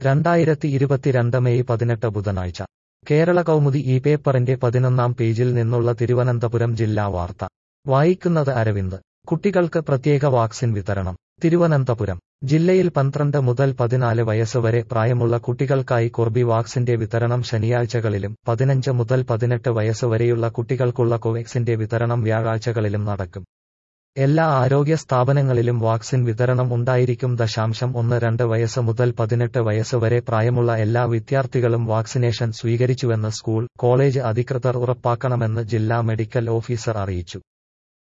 രണ്ടായിരത്തി ഇരുപത്തിരണ്ട് മെയ് പതിനെട്ട് ബുധനാഴ്ച കേരള കൗമുദി ഈ പേപ്പറിന്റെ പതിനൊന്നാം പേജിൽ നിന്നുള്ള തിരുവനന്തപുരം ജില്ലാ വാർത്ത വായിക്കുന്നത് അരവിന്ദ് കുട്ടികൾക്ക് പ്രത്യേക വാക്സിൻ വിതരണം തിരുവനന്തപുരം ജില്ലയിൽ പന്ത്രണ്ട് മുതൽ പതിനാല് വയസ്സ് വരെ പ്രായമുള്ള കുട്ടികൾക്കായി കോർബിവാക്സിന്റെ വിതരണം ശനിയാഴ്ചകളിലും പതിനഞ്ച് മുതൽ പതിനെട്ട് വയസ്സ് വരെയുള്ള കുട്ടികൾക്കുള്ള കോവാക്സിന്റെ വിതരണം വ്യാഴാഴ്ചകളിലും നടക്കും എല്ലാ ആരോഗ്യ സ്ഥാപനങ്ങളിലും വാക്സിൻ വിതരണം ഉണ്ടായിരിക്കും ദശാംശം ഒന്ന് രണ്ട് വയസ്സ് മുതൽ പതിനെട്ട് വയസ്സ് വരെ പ്രായമുള്ള എല്ലാ വിദ്യാർത്ഥികളും വാക്സിനേഷൻ സ്വീകരിച്ചുവെന്ന് സ്കൂൾ കോളേജ് അധികൃതർ ഉറപ്പാക്കണമെന്ന് ജില്ലാ മെഡിക്കൽ ഓഫീസർ അറിയിച്ചു